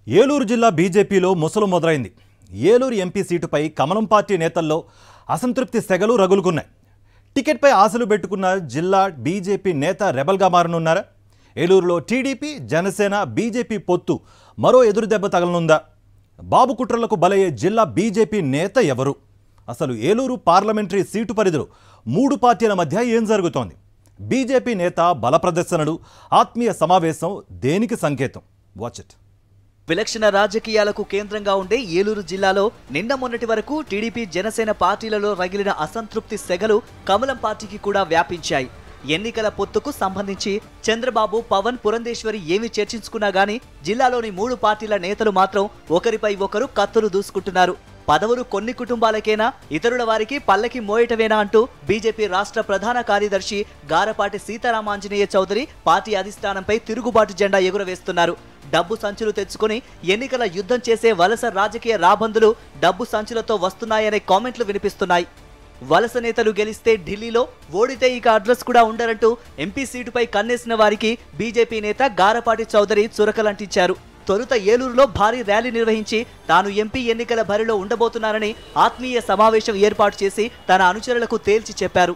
ఏలూరు జిల్లా బీజేపీలో ముసలు మొదలైంది ఏలూరు ఎంపీ సీటుపై కమలం పార్టీ నేతల్లో అసంతృప్తి సెగలు రగులుకున్నాయి టికెట్పై ఆశలు పెట్టుకున్న జిల్లా బీజేపీ నేత రెబల్గా మారనున్నారా ఏలూరులో టీడీపీ జనసేన బీజేపీ పొత్తు మరో ఎదురుదెబ్బ తగలనుందా బాబు కుట్రలకు బలయ్యే జిల్లా బీజేపీ నేత ఎవరు అసలు ఏలూరు పార్లమెంటరీ సీటు పరిధిలో మూడు పార్టీల మధ్య ఏం జరుగుతోంది బీజేపీ నేత బల ప్రదర్శనలు ఆత్మీయ సమావేశం దేనికి సంకేతం వాచ్ ఇట్ విలక్షణ రాజకీయాలకు కేంద్రంగా ఉండే ఏలూరు జిల్లాలో నిన్న మొన్నటి వరకు టీడీపీ జనసేన పార్టీలలో రగిలిన అసంతృప్తి సెగలు కమలం పార్టీకి కూడా వ్యాపించాయి ఎన్నికల పొత్తుకు సంబంధించి చంద్రబాబు పవన్ పురంధేశ్వరి ఏమి చర్చించుకున్నా గానీ జిల్లాలోని మూడు పార్టీల నేతలు మాత్రం ఒకరిపై ఒకరు కత్తులు దూసుకుంటున్నారు పదవులు కొన్ని కుటుంబాలకేనా ఇతరుల వారికి పల్లకి మోయటమేనా అంటూ బీజేపీ రాష్ట్ర ప్రధాన కార్యదర్శి గారపాటి సీతారామాంజనేయ చౌదరి పార్టీ అధిష్టానంపై తిరుగుబాటు జెండా ఎగురవేస్తున్నారు డబ్బు సంచులు తెచ్చుకుని ఎన్నికల యుద్ధం చేసే వలస రాజకీయ రాబందులు డబ్బు సంచులతో వస్తున్నాయనే కామెంట్లు వినిపిస్తున్నాయి వలస నేతలు గెలిస్తే ఢిల్లీలో ఓడితే ఇక అడ్రస్ కూడా ఉండరంటూ ఎంపీ సీటుపై కన్నేసిన వారికి బీజేపీ నేత గారపాటి చౌదరి చురకలంటించారు తొలుత ఏలూరులో భారీ ర్యాలీ నిర్వహించి తాను ఎంపీ ఎన్నికల బరిలో ఉండబోతున్నానని ఆత్మీయ సమావేశం ఏర్పాటు చేసి తన అనుచరులకు తేల్చి చెప్పారు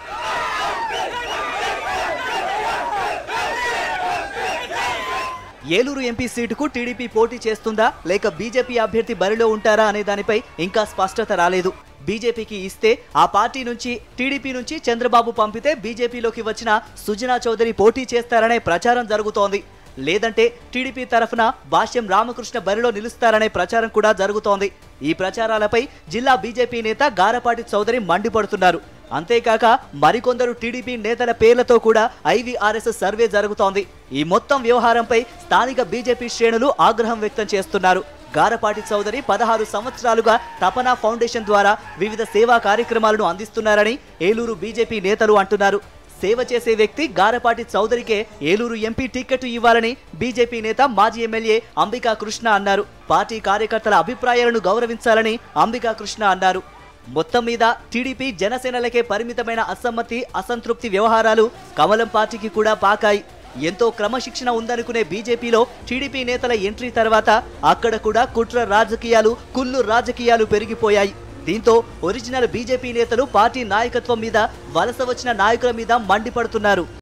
ఏలూరు ఎంపీ సీటుకు టీడీపీ పోటీ చేస్తుందా లేక బీజేపీ అభ్యర్థి బరిలో ఉంటారా అనే దానిపై ఇంకా స్పష్టత రాలేదు బీజేపీకి ఇస్తే ఆ పార్టీ నుంచి టీడీపీ నుంచి చంద్రబాబు పంపితే బీజేపీలోకి వచ్చిన సుజనా చౌదరి పోటీ చేస్తారనే ప్రచారం జరుగుతోంది లేదంటే టీడీపీ తరఫున భాష్యం రామకృష్ణ బరిలో నిలుస్తారనే ప్రచారం కూడా జరుగుతోంది ఈ ప్రచారాలపై జిల్లా బీజేపీ నేత గారపాటి చౌదరి మండిపడుతున్నారు అంతేకాక మరికొందరు టీడీపీ నేతల పేర్లతో కూడా ఐవీఆర్ఎస్ సర్వే జరుగుతోంది ఈ మొత్తం వ్యవహారంపై స్థానిక బీజేపీ శ్రేణులు ఆగ్రహం వ్యక్తం చేస్తున్నారు గారపాటి చౌదరి పదహారు సంవత్సరాలుగా తపనా ఫౌండేషన్ ద్వారా వివిధ సేవా కార్యక్రమాలను అందిస్తున్నారని ఏలూరు బీజేపీ నేతలు అంటున్నారు సేవ చేసే వ్యక్తి గారపాటి చౌదరికే ఏలూరు ఎంపీ టికెట్ ఇవ్వాలని బీజేపీ నేత మాజీ ఎమ్మెల్యే అంబికా కృష్ణ అన్నారు పార్టీ కార్యకర్తల అభిప్రాయాలను గౌరవించాలని అంబికా కృష్ణ అన్నారు మొత్తం మీద టీడీపీ జనసేనలకే పరిమితమైన అసమ్మతి అసంతృప్తి వ్యవహారాలు కమలం పార్టీకి కూడా పాకాయి ఎంతో క్రమశిక్షణ ఉందనుకునే బీజేపీలో టీడీపీ నేతల ఎంట్రీ తర్వాత అక్కడ కూడా కుట్ర రాజకీయాలు కుళ్ళు రాజకీయాలు పెరిగిపోయాయి దీంతో ఒరిజినల్ బీజేపీ నేతలు పార్టీ నాయకత్వం మీద వలస వచ్చిన నాయకుల మీద మండిపడుతున్నారు